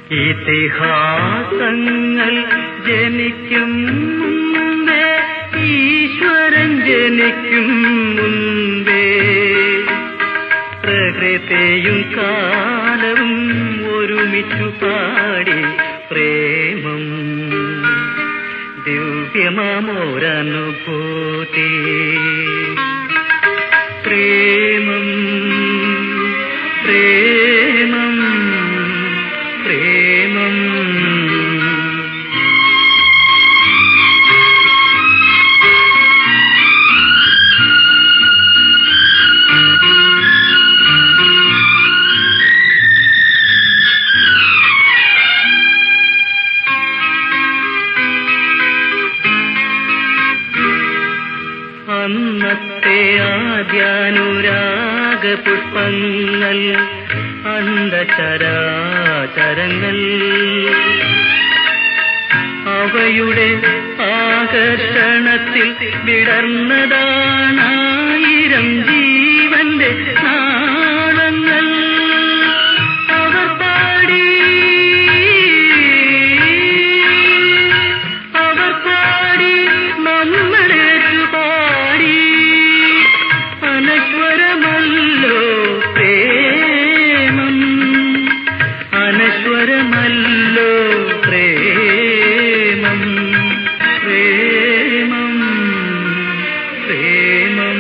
ഇതിഹാസങ്ങൾ ജനിക്കും മുമ്പേ ഈശ്വരൻ ജനിക്കും മുമ്പേ പ്രകൃതിയും കാലവും ഒരുമിച്ചു പാടി പ്രേമം ദിവ്യമാമോരനുഭൂതി പ്രേമം പ്രേമം പ്രേമം അന്നത്തെ ആദ്യാനുരാഗ പുഷ്പങ്ങൾ അണ്ടചരാചരങ്ങൾ അവയുടെ ആകർഷണത്തിൽ വിടർന്നതാണായിരം ജീവന്റെ നാളങ്ങൾ അവർ പാടി അവർ പാടി നമ്മളേറ്റു പാടി അനശ്വരമല്ലോ പ്രേമം അനശ്വരമല്ലോ പ്രേമം പ്രേമം പ്രേമം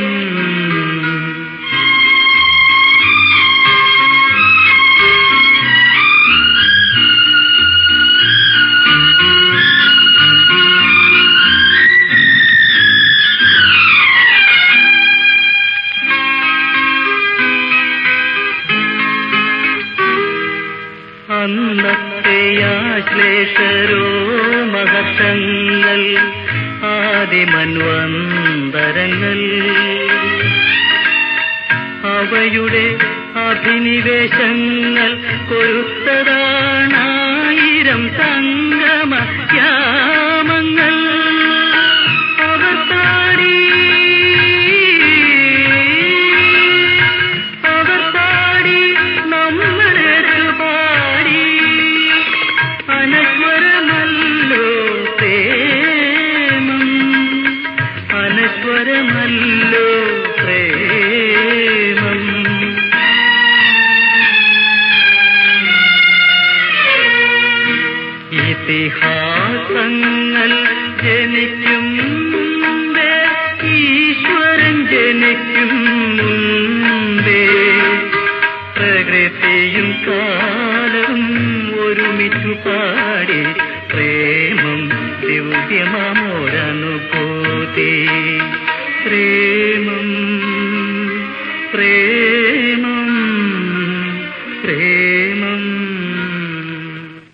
അന്നത്തെ ആശ്ലേഷരോ മഹത്തങ്ങൾ ആദിമന്വന്തരങ്ങൾ അവയുടെ അഭിനിവേശങ്ങൾ കൊരുത്തതാണായിരം സംഗമ യാമങ്ങൾ അവർ പാടി അവർ പാടി നമ്മളേറ്റു പാടി അനശ്വരമല്ലോ പ്രേമം അനശ്വരമല്ലോ പ്രേമം ഇതിഹാസങ്ങൾ ജനിക്കും മുമ്പേ ഈശ്വരൻ ജനിക്കും മുമ്പേ പ്രകൃതിയും കാലവും ഒരുമിച്ചു പാടി പ്രേമം ദിവ്യമാമോരനുഭൂതി പ്രേമം പ്രേമം പ്രേമം